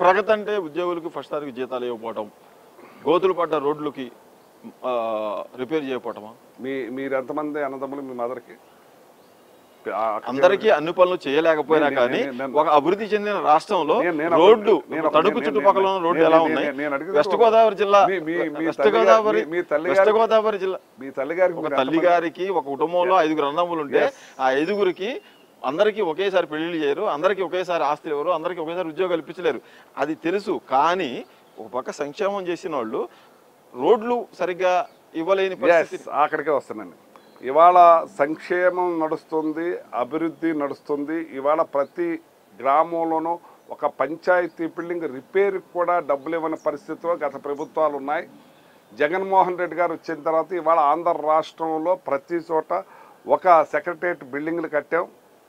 ప్రగతి అంటే ఉద్యోగులకి ఫస్ట్ తారీఖు జీతాలు ఇవ్వకపోవటం గోతులు పడ్డ రోడ్లకి ఆ, రిపేర్ చేయకపోవటమా మీ మీరు ఎంతమంది అన్నదమ్ములు మీ మదర్కి అందరికీ అన్ని పనులు చేయలేకపోయినా నేను- కానీ నేను- నేను- ఒక అభివృద్ధి చెందిన రాష్ట్రంలో నేను- నేను రోడ్లు నేను ఒక- తణుకు నేను- చుట్టుపక్కల ఉన్న నేను- రోడ్లు నేను- ఎలా నేను- ఉన్నాయి నేను అడిగేది వెస్ట్ ఒక- గోదావరి జిల్లా మీ- మీ- మీ వెస్ట్ తల్లి గారి- గోదావరి మీ- మీ తల్లి వెస్ట్ గారి- గోదావరి జిల్లా మీ తల్లి గారికి ఒక మీరు తల్లి ఎంతమంది- గారికి ఒక కుటుంబంలో ఐదుగురు అన్నదమ్ములు ఉంటే ఆ ఐదుగురికి అందరికీ ఒకేసారి పెళ్లిళ్ళు చేయరు అందరికీ ఒకేసారి ఆస్తులు ఇవ్వరు అందరికీ ఒకేసారి ఉద్యోగాలు ఇప్పించలేరు అది తెలుసు కానీ ఒక పక్క సంక్షేమం చేసిన వాళ్ళు రోడ్లు సరిగ్గా ఇవ్వలేని Yes, పరిస్థితి అక్కడికే వస్తానండి ఇవాళ సంక్షేమం నడుస్తుంది అభివృద్ధి నడుస్తుంది ఇవాళ ప్రతి గ్రామంలోనూ ఒక పంచాయతీ బిల్డింగ్ రిపేర్ కూడా డబ్బులు ఇవ్వని పరిస్థితిలో గత ప్రభుత్వాలు ఉన్నాయి జగన్మోహన్ రెడ్డి గారు వచ్చిన తర్వాత ఇవాళ ఆంధ్ర రాష్ట్రంలో ప్రతి చోట ఒక సెక్రటరియట్ బిల్డింగ్లు కట్టాం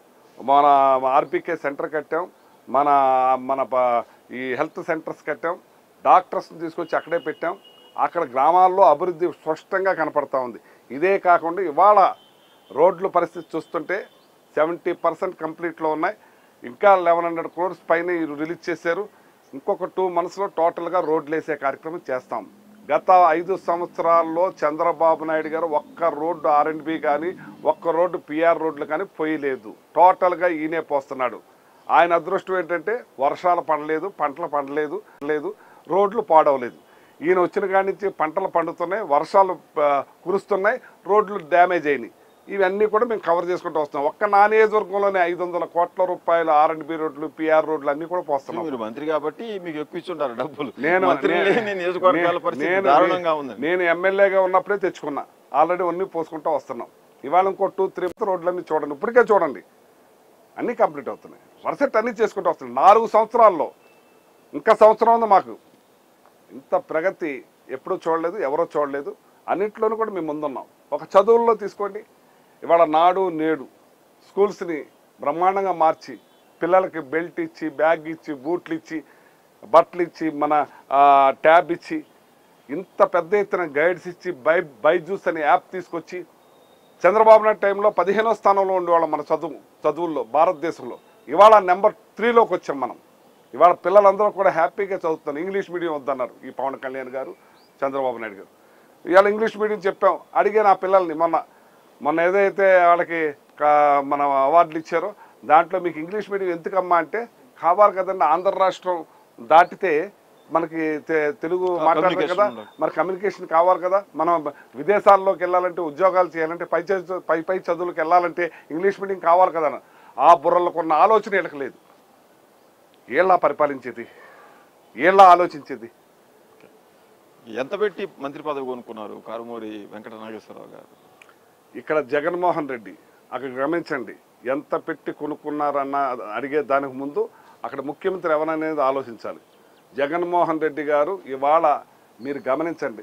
మన ఆర్బీకే సెంటర్ కట్టాం మన మన ప- ఈ హెల్త్ సెంటర్స్ కట్టాం డాక్టర్స్ని తీసుకొచ్చి అక్కడే పెట్టాం అక్కడ గ్రామాల్లో అభివృద్ధి స్పష్టంగా కనపడతా ఉంది ఇదే కాకుండా ఇవాళ రోడ్ల పరిస్థితి చూస్తుంటే సెవెంటీ పర్సెంట్ కంప్లీట్లో ఉన్నాయి ఇంకా లెవెన్ హండ్రెడ్ క్రోర్స్ పైన ఈ రిలీజ్ చేశారు ఇంకొక టూ మంత్స్లో టోటల్గా రోడ్లు వేసే కార్యక్రమం చేస్తాం గత ఐదు సంవత్సరాల్లో చంద్రబాబు నాయుడు గారు ఒక్క రోడ్డు ఆర్ఎండ్బి కానీ ఒక్క రోడ్డు పిఆర్ రోడ్లు కానీ పోయలేదు టోటల్గా ఈయనే పోస్తున్నాడు ఆయన అదృష్టం ఏంటంటే వర్షాలు పడలేదు పంటలు పండలేదు లేదు రోడ్లు పాడవలేదు ఈయన వచ్చిన కాడి నుంచి పంటలు పండుతున్నాయి వర్షాలు ఆ, కురుస్తున్నాయి రోడ్లు డ్యామేజ్ అయినాయి ఇవన్నీ కూడా మేము కవర్ చేసుకుంటూ వస్తున్నాం ఒక్క నా నియోజకవర్గంలోనే ఐదు వందల కోట్ల రూపాయలు ఆర్ అండ్ బి రోడ్లు పిఆర్ రోడ్లు అన్నీ కూడా పోస్తున్నాం మీరు మంత్రి కాబట్టి మీకు ఎక్కువ ఇచ్చుంటారు డబ్బులు నేను మంత్రి నే- లేని నియోజకవర్గాల నే- పరిస్థితి నేను- దారుణంగా ఉందండి నేను ఎమ్మెల్యేగా ఉన్నప్పుడే తెచ్చుకున్నా ఆల్రెడీ అన్ని పోసుకుంటూ వస్తున్నాం ఇవాళ ఇంకో టూ త్రీ రోడ్లన్నీ చూడండి ఇప్పటికే చూడండి అన్నీ కంప్లీట్ అవుతున్నాయి వరుసట్ అన్నీ చేసుకుంటూ వస్తున్నాయి నాలుగు సంవత్సరాల్లో ఇంకా సంవత్సరం ఉంది మాకు ఇంత ప్రగతి ఎప్పుడూ చూడలేదు ఎవరో చూడలేదు అన్నింటిలోనూ కూడా మేము ముందున్నాం ఒక చదువుల్లో తీసుకోండి ఇవాళ నాడు నేడు స్కూల్స్ని బ్రహ్మాండంగా మార్చి పిల్లలకి బెల్ట్ ఇచ్చి బ్యాగ్ ఇచ్చి బూట్లు ఇచ్చి బట్టలు ఇచ్చి మన ఆ, ట్యాబ్ ఇచ్చి ఇంత పెద్ద ఎత్తున గైడ్స్ ఇచ్చి బై బైజూస్ అనే యాప్ తీసుకొచ్చి చంద్రబాబు నాయుడు టైంలో పదిహేనో స్థానంలో ఉండేవాళ్ళం మన చదువు చదువుల్లో భారతదేశంలో ఇవాళ నెంబర్ త్రీలోకి వచ్చాం మనం ఇవాళ పిల్లలందరూ కూడా హ్యాపీగా చదువుతున్నారు ఇంగ్లీష్ మీడియం వద్దన్నారు ఈ పవన్ కళ్యాణ్ గారు చంద్రబాబు నాయుడు గారు ఇవాళ ఇంగ్లీష్ మీడియం చెప్పాం అడిగాను ఆ పిల్లల్ని మొన్న మొన్న ఏదైతే వాళ్ళకి కా- మన అవార్డులు ఇచ్చారో దాంట్లో మీకు ఇంగ్లీష్ మీడియం ఎందుకమ్మా అంటే కావాలి కదండి ఆంధ్ర రాష్ట్రం దాటితే మనకి తె- తెలుగు మాట్లాడతాం communication కదా ఉండాలి. మరి కమ్యూనికేషన్ కావాలి కదా మనం విదేశాల్లోకి వెళ్ళాలంటే ఉద్యోగాలు చేయాలంటే పై చదువు పై పై చదువులకు వెళ్ళాలంటే ఇంగ్లీష్ మీడియం కావాలి కదా అని. ఆ బుర్రలకు ఉన్న ఆలోచన వీళ్ళకి లేదు ఏళ్ళ పరిపాలించేది ఏళ్ళ ఆలోచించేది ఎంత పెట్టి మంత్రి పదవి కొనుక్కున్నారు కారుమూరి వెంకట నాగేశ్వరరావు గారు ఇక్కడ జగన్మోహన్ రెడ్డి అక్కడ గమనించండి ఎంత పెట్టి కొనుక్కున్నారన్న అడిగే దానికి ముందు అక్కడ ముఖ్యమంత్రి ఎవరనేది ఆలోచించాలి జగన్మోహన్ రెడ్డి గారు ఇవాళ మీరు గమనించండి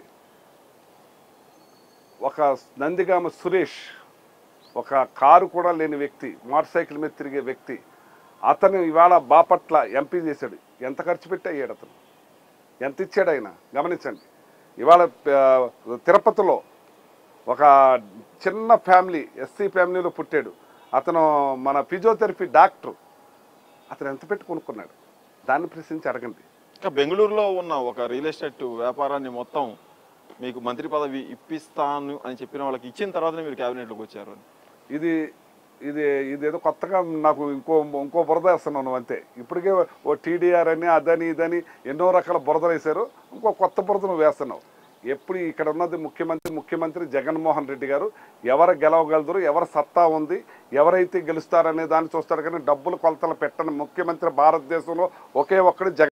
ఒక నందిగామ సురేష్ ఒక కారు కూడా లేని వ్యక్తి మోటార్ సైకిల్ మీద తిరిగే వ్యక్తి అతను ఇవాళ బాపట్ల ఎంపీ చేశాడు ఎంత ఖర్చు పెట్టి అయ్యాడు అతను ఎంత ఇచ్చాడు ఆయన గమనించండి ఇవాళ ఆ, తిరుపతిలో ఒక చిన్న ఫ్యామిలీ ఎస్సీ ఫ్యామిలీలో పుట్టాడు అతను మన ఫిజియోథెరపీ డాక్టర్ అతను ఎంత పెట్టి కొనుక్కున్నాడు దాన్ని ప్రశ్నించి అడగండి ఇంకా బెంగళూరులో ఉన్న ఒక రియల్ ఎస్టేట్ వ్యాపారాన్ని మొత్తం మీకు మంత్రి పదవి ఇప్పిస్తాను అని చెప్పిన వాళ్ళకి ఇచ్చిన తర్వాతనే మీరు క్యాబినెట్లోకి వచ్చారు అని ఇది ఇది ఇదేదో కొత్తగా నాకు ఇంకో ఇంకో బురద వేస్తున్నాను అంతే ఇప్పటికే ఓ టీడీఆర్ అని అదని ఇదని ఎన్నో రకాల బురదలు వేశారు ఇంకో కొత్త బురద నువ్వు వేస్తున్నావు ఎప్పుడు ఇక్కడ ఉన్నది ముఖ్యమంత్రి ముఖ్యమంత్రి జగన్మోహన్ రెడ్డి గారు ఎవరు గెలవగలరు ఎవరు సత్తా ఉంది ఎవరైతే గెలుస్తారనే దాన్ని చూస్తారు కానీ డబ్బులు కొలతలు పెట్టని ముఖ్యమంత్రి భారతదేశంలో ఒకే ఒక్కడు జగన్